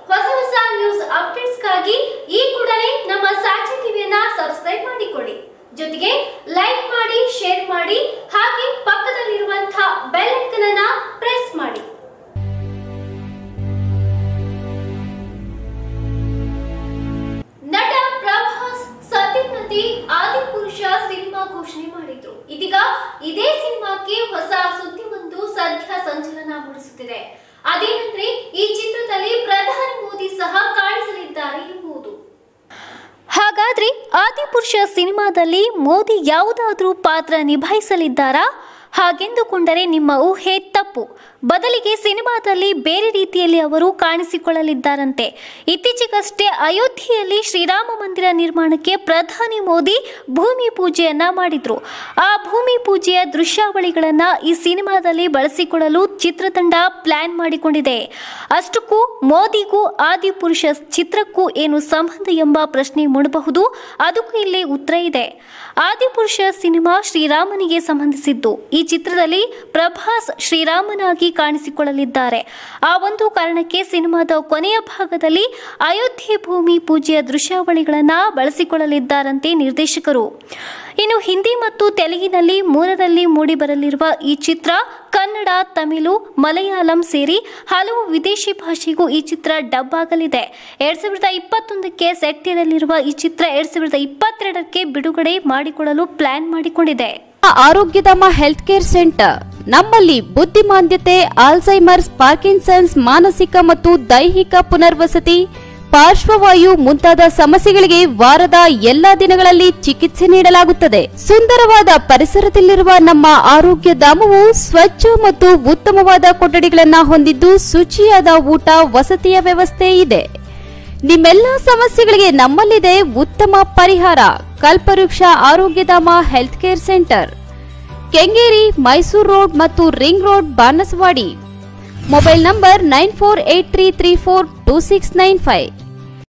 ಹೊಸ ಹೊಸ ನ್ಯೂಸ್ ಅಪ್ಡೇಟ್ಸ್ಗಾಗಿ ಈ ಕೂಡಲೇ ನಮ್ಮ ಸಾಕ್ಷಿ ಟಿವಿಯನ್ನ ಸಬ್ಸ್ಕ್ರೈಬ್ ಮಾಡಿಕೊಳ್ಳಿ ಜೊತೆಗೆ ಲೈಕ್ ಮಾಡಿ ಶೇರ್ ಮಾಡಿ ಹಾಗೆ ಪಕ್ಕದಲ್ಲಿರುವಂತಹ ಬೆಲ್ ಐಕನ್ ಅನ್ನ ಪ್ರೆಸ್ ಮಾಡಿ ನಟ ಪ್ರಭಾಸ್ ಸತ್ಯನದಿ ಆದಿಪುರುಷ ಸಿನಿಮಾ ಘೋಷಣೆ ಮಾಡಿದ್ರು ಇದೀಗ ಇದೇ ಸಿನಿಮಾಕ್ಕೆ ಹೊಸ ಸುದ್ದಿಯೊಂದು ಸದ್ಯ ಸಂಚಲನ ಮೂಡಿಸುತ್ತಿದೆ ಅದೇನೆಂದ್ರೆ ಈ ಚಿತ್ರದಲ್ಲಿ ಪ್ರಧಾನಿ ಮೋದಿ ಸಹ ಕಾಣಿಸಲಿದ್ದಾರೆ ಎಂಬುದು ಹಾಗಾದ್ರೆ ಆದಿಪುರುಷ ಸಿನಿಮಾದಲ್ಲಿ ಮೋದಿ ಯಾವುದಾದ್ರೂ ಪಾತ್ರ ನಿಭಾಯಿಸಲಿದ್ದಾರಾ ಹಾಗೆಂದುಕೊಂಡರೆ ನಿಮ್ಮ ಊಹೆ ತಪ್ಪು ಬದಲಿಗೆ ಸಿನಿಮಾದಲ್ಲಿ ಬೇರೆ ರೀತಿಯಲ್ಲಿ ಅವರು ಕಾಣಿಸಿಕೊಳ್ಳಲಿದ್ದಾರಂತೆ ಇತ್ತೀಚೆಗಷ್ಟೇ ಅಯೋಧ್ಯೆಯಲ್ಲಿ ಶ್ರೀರಾಮ ಮಂದಿರ ನಿರ್ಮಾಣಕ್ಕೆ ಪ್ರಧಾನಿ ಮೋದಿ ಭೂಮಿ ಪೂಜೆಯನ್ನ ಮಾಡಿದ್ರು ಆ ಭೂಮಿ ಪೂಜೆಯ ದೃಶ್ಯಾವಳಿಗಳನ್ನ ಈ ಸಿನಿಮಾದಲ್ಲಿ ಬಳಸಿಕೊಳ್ಳಲು ಚಿತ್ರತಂಡ ಪ್ಲಾನ್ ಮಾಡಿಕೊಂಡಿದೆ ಅಷ್ಟಕ್ಕೂ ಮೋದಿಗೂ ಆದಿಪುರುಷ ಚಿತ್ರಕ್ಕೂ ಏನು ಸಂಬಂಧ ಎಂಬ ಪ್ರಶ್ನೆ ಮೂಡಬಹುದು ಅದಕ್ಕೂ ಇಲ್ಲಿ ಉತ್ತರ ಇದೆ ಆದಿಪುರುಷ ಸಿನಿಮಾ ಶ್ರೀರಾಮನಿಗೆ ಸಂಬಂಧಿಸಿದ್ದು ಈ ಚಿತ್ರದಲ್ಲಿ ಪ್ರಭಾಸ್ ಶ್ರೀರಾಮನಾಗಿ ಕಾಣಿಸಿಕೊಳ್ಳಲಿದ್ದಾರೆ ಆ ಒಂದು ಕಾರಣಕ್ಕೆ ಸಿನಿಮಾದ ಕೊನೆಯ ಭಾಗದಲ್ಲಿ ಅಯೋಧ್ಯೆ ಭೂಮಿ ಪೂಜೆಯ ದೃಶ್ಯಾವಳಿಗಳನ್ನ ಬಳಸಿಕೊಳ್ಳಲಿದ್ದಾರಂತೆ ನಿರ್ದೇಶಕರು ಇನ್ನು ಹಿಂದಿ ಮತ್ತು ತೆಲುಗಿನಲ್ಲಿ ಮೂರರಲ್ಲಿ ಮೂಡಿಬರಲಿರುವ ಈ ಚಿತ್ರ ಕನ್ನಡ ತಮಿಳು ಮಲಯಾಳಂ ಸೇರಿ ಹಲವು ವಿದೇಶಿ ಭಾಷೆಗೂ ಈ ಚಿತ್ರ ಡಬ್ ಆಗಲಿದೆ ಎರಡ್ ಸಾವಿರದ ಇಪ್ಪತ್ತೊಂದಕ್ಕೆ ಸೆಟ್ ಇರಲಿರುವ ಈ ಚಿತ್ರ ಎರಡ್ ಸಾವಿರದ ಇಪ್ಪತ್ತೆರಡಕ್ಕೆ ಬಿಡುಗಡೆ ಮಾಡಿಕೊಳ್ಳಲು ಪ್ಲಾನ್ ಮಾಡಿಕೊಂಡಿದೆ ಆರೋಗ್ಯಧಾಮ ಹೆಲ್ತ್ ಕೇರ್ ಸೆಂಟರ್ ನಮ್ಮಲ್ಲಿ ಬುದ್ಧಿಮಾಂದ್ಯತೆ ಆಲ್ಝೈಮರ್ಸ್ ಪಾರ್ಕಿನ್ಸನ್ಸ್ ಮಾನಸಿಕ ಮತ್ತು ದೈಹಿಕ ಪುನರ್ವಸತಿ ಪಾರ್ಶ್ವವಾಯು ಮುಂತಾದ ಸಮಸ್ಯೆಗಳಿಗೆ ವಾರದ ಎಲ್ಲಾ ದಿನಗಳಲ್ಲಿ ಚಿಕಿತ್ಸೆ ನೀಡಲಾಗುತ್ತದೆ ಸುಂದರವಾದ ಪರಿಸರದಲ್ಲಿರುವ ನಮ್ಮ ಆರೋಗ್ಯ ಧಾಮವು ಸ್ವಚ್ಛ ಮತ್ತು ಉತ್ತಮವಾದ ಕೊಠಡಿಗಳನ್ನ ಹೊಂದಿದ್ದು ಶುಚಿಯಾದ ಊಟ ವಸತಿಯ ವ್ಯವಸ್ಥೆ ಇದೆ ನಿಮ್ಮೆಲ್ಲ ಸಮಸ್ಯೆಗಳಿಗೆ ನಮ್ಮಲ್ಲಿದೆ ಉತ್ತಮ ಪರಿಹಾರ ಕಲ್ಪವೃಕ್ಷ ಆರೋಗ್ಯಧಾಮ health care centre Kengeri Mysore road ಮತ್ತು ring road Banaswadi mobile number nine four eight three three four two six nine five